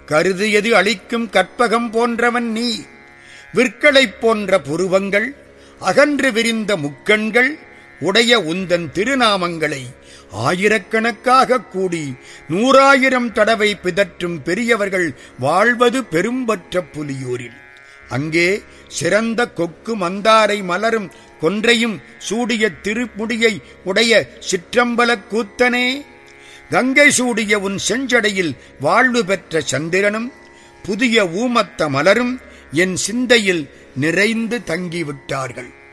கருதியது அளிக்கும் கற்பகம் போன்றவன் நீ விற்களைப் போன்ற புருவங்கள் அகன்று விரிந்த முக்கண்கள் உடைய உந்தன் திருநாமங்களை ஆயிரக்கணக்காக கூடி நூறாயிரம் தடவை பிதற்றும் பெரியவர்கள் வாழ்வது பெரும்பற்ற புலியூரில் அங்கே சிறந்த கொக்கு மந்தாரை மலரும் கொன்றையும் சூடிய திருமுடியை உடைய சிற்றம்பலக் கூத்தனே கங்கை சூடிய உன் செஞ்சடையில் வாழ்வு பெற்ற சந்திரனும் புதிய ஊமத்த மலரும் என் சிந்தையில் நிறைந்து தங்கிவிட்டார்கள்